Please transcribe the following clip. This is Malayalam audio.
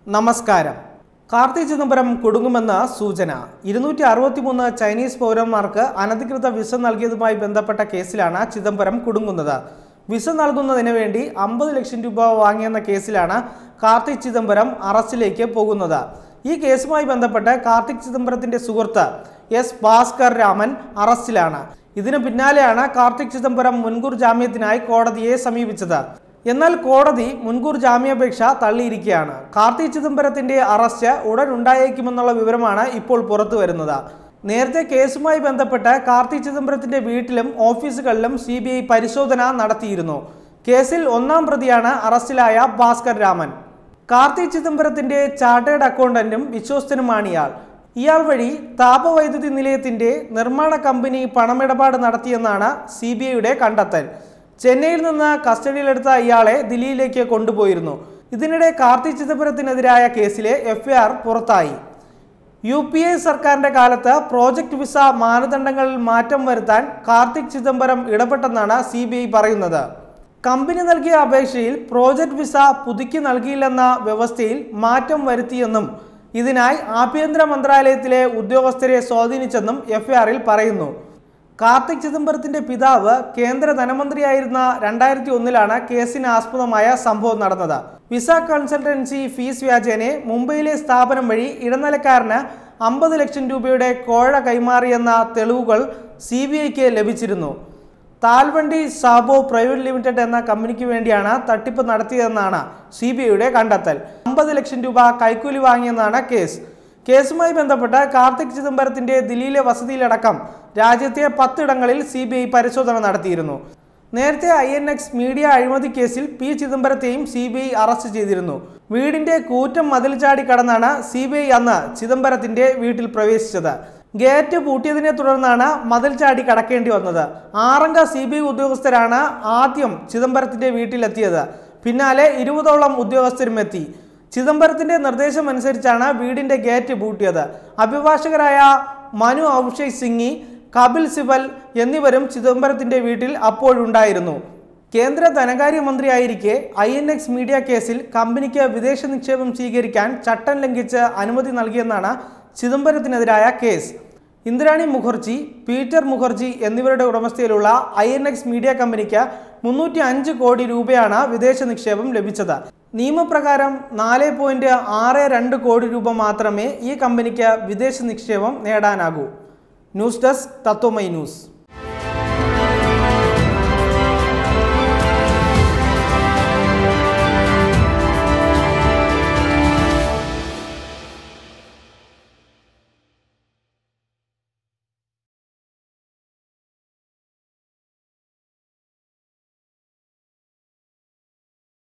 നമസ്കാരം കാർത്തി ചിദംബരം കുടുങ്ങുമെന്ന സൂചന ഇരുന്നൂറ്റി അറുപത്തിമൂന്ന് ചൈനീസ് പൗരന്മാർക്ക് അനധികൃത വിസ നൽകിയതുമായി ബന്ധപ്പെട്ട കേസിലാണ് ചിദംബരം കുടുങ്ങുന്നത് വിസ നൽകുന്നതിന് വേണ്ടി അമ്പത് ലക്ഷം രൂപ വാങ്ങിയെന്ന കേസിലാണ് കാർത്തിക് ചിദംബരം അറസ്റ്റിലേക്ക് പോകുന്നത് ഈ കേസുമായി ബന്ധപ്പെട്ട് കാർത്തിക് ചിദംബരത്തിന്റെ സുഹൃത്ത് എസ് ഭാസ്കർ രാമൻ അറസ്റ്റിലാണ് ഇതിനു പിന്നാലെയാണ് കാർത്തിക് ചിദംബരം മുൻകൂർ ജാമ്യത്തിനായി കോടതിയെ സമീപിച്ചത് എന്നാൽ കോടതി മുൻകൂർ ജാമ്യാപേക്ഷ തള്ളിയിരിക്കുകയാണ് കാർത്തിക് ചിദംബരത്തിന്റെ അറസ്റ്റ് ഉടൻ ഉണ്ടായേക്കുമെന്നുള്ള വിവരമാണ് ഇപ്പോൾ പുറത്തു വരുന്നത് നേരത്തെ കേസുമായി ബന്ധപ്പെട്ട് കാർത്തിക് ചിദംബരത്തിന്റെ വീട്ടിലും ഓഫീസുകളിലും സി പരിശോധന നടത്തിയിരുന്നു കേസിൽ ഒന്നാം പ്രതിയാണ് അറസ്റ്റിലായ ഭാസ്കർ രാമൻ കാർത്തിക് ചിദംബരത്തിന്റെ ചാർട്ടേഡ് അക്കൗണ്ടന്റും വിശ്വസ്തനുമാണ് ഇയാൾ ഇയാൾ വഴി താപവൈദ്യുതി നിലയത്തിന്റെ നിർമ്മാണ കമ്പനി പണമിടപാട് നടത്തിയെന്നാണ് സി ബി ഐയുടെ കണ്ടെത്തൽ ചെന്നൈയിൽ നിന്ന് കസ്റ്റഡിയിലെടുത്ത ഇയാളെ ദില്ലിയിലേക്ക് കൊണ്ടുപോയിരുന്നു ഇതിനിടെ കാർത്തിക് ചിദംബരത്തിനെതിരായ കേസിലെ എഫ്ഐആർ പുറത്തായി യു പി എ സർക്കാരിന്റെ കാലത്ത് പ്രോജക്ട് വിസ മാനദണ്ഡങ്ങളിൽ മാറ്റം വരുത്താൻ കാർത്തിക് ചിദംബരം ഇടപെട്ടെന്നാണ് സി ബി ഐ പറയുന്നത് കമ്പനി നൽകിയ അപേക്ഷയിൽ പ്രോജക്ട് വിസ പുതുക്കി നൽകിയില്ലെന്ന വ്യവസ്ഥയിൽ മാറ്റം വരുത്തിയെന്നും ഇതിനായി ആഭ്യന്തര മന്ത്രാലയത്തിലെ ഉദ്യോഗസ്ഥരെ സ്വാധീനിച്ചെന്നും എഫ്ഐആറിൽ പറയുന്നു കാർത്തിക് ചിദംബരത്തിന്റെ പിതാവ് കേന്ദ്ര ധനമന്ത്രിയായിരുന്ന രണ്ടായിരത്തി ഒന്നിലാണ് കേസിന് ആസ്പദമായ സംഭവം നടന്നത് വിസ കൺസൾട്ടൻസി ഫീസ് വ്യാജേനെ മുംബൈയിലെ സ്ഥാപനം വഴി ഇടനിലക്കാരന് അമ്പത് ലക്ഷം രൂപയുടെ കോഴ കൈമാറിയെന്ന തെളിവുകൾ സി ബി ഐക്ക് ലഭിച്ചിരുന്നു താൽവണ്ടി സാബോ പ്രൈവറ്റ് ലിമിറ്റഡ് എന്ന കമ്പനിക്ക് വേണ്ടിയാണ് തട്ടിപ്പ് നടത്തിയതെന്നാണ് സി ബി ഐയുടെ കണ്ടെത്തൽ അമ്പത് ലക്ഷം രൂപ കൈക്കൂലി വാങ്ങിയെന്നാണ് കേസ് കേസുമായി ബന്ധപ്പെട്ട് കാർത്തിക് ചിദംബരത്തിന്റെ ദില്ലിയിലെ വസതിയിലടക്കം രാജ്യത്തെ പത്തിടങ്ങളിൽ സി ബി ഐ പരിശോധന നടത്തിയിരുന്നു നേരത്തെ ഐ എൻ എക്സ് മീഡിയ അഴിമതി കേസിൽ പി ചിദംബരത്തെയും സി ബി ഐ അറസ്റ്റ് ചെയ്തിരുന്നു വീടിന്റെ കൂറ്റം മതിൽ ചാടി കടന്നാണ് സി ബി ഐ അന്ന് ചിദംബരത്തിന്റെ വീട്ടിൽ പ്രവേശിച്ചത് ഗേറ്റ് പൂട്ടിയതിനെ തുടർന്നാണ് മതിൽ ചാടി കടക്കേണ്ടി വന്നത് ആറംഗ സി ബി ഐ ഉദ്യോഗസ്ഥരാണ് ആദ്യം ചിദംബരത്തിന്റെ വീട്ടിലെത്തിയത് പിന്നാലെ ഇരുപതോളം ഉദ്യോഗസ്ഥരും എത്തി ചിദംബരത്തിന്റെ നിർദ്ദേശം അനുസരിച്ചാണ് വീടിന്റെ ഗേറ്റ് പൂട്ടിയത് അഭിഭാഷകരായ മനു അഭിഷേക് സിംഗി കപിൽ സിബൽ എന്നിവരും ചിദംബരത്തിന്റെ വീട്ടിൽ അപ്പോഴുണ്ടായിരുന്നു കേന്ദ്ര ധനകാര്യമന്ത്രിയായിരിക്കെ ഐ എൻ എക്സ് മീഡിയ കേസിൽ കമ്പനിക്ക് വിദേശ നിക്ഷേപം സ്വീകരിക്കാൻ ചട്ടം ലംഘിച്ച് അനുമതി നൽകിയെന്നാണ് ചിദംബരത്തിനെതിരായ കേസ് ഇന്ദ്രാണി മുഖർജി പീറ്റർ മുഖർജി എന്നിവരുടെ ഉടമസ്ഥയിലുള്ള ഐ എൻ എക്സ് മീഡിയ കമ്പനിക്ക് മുന്നൂറ്റി അഞ്ച് കോടി രൂപയാണ് വിദേശ നിക്ഷേപം ലഭിച്ചത് നിയമപ്രകാരം നാല് പോയിന്റ് ആറ് രണ്ട് കോടി രൂപ മാത്രമേ ഈ കമ്പനിക്ക് വിദേശ നിക്ഷേപം നേടാനാകൂ ന്യൂസ് ഡെസ്ക് തത്വമൈ ന്യൂസ്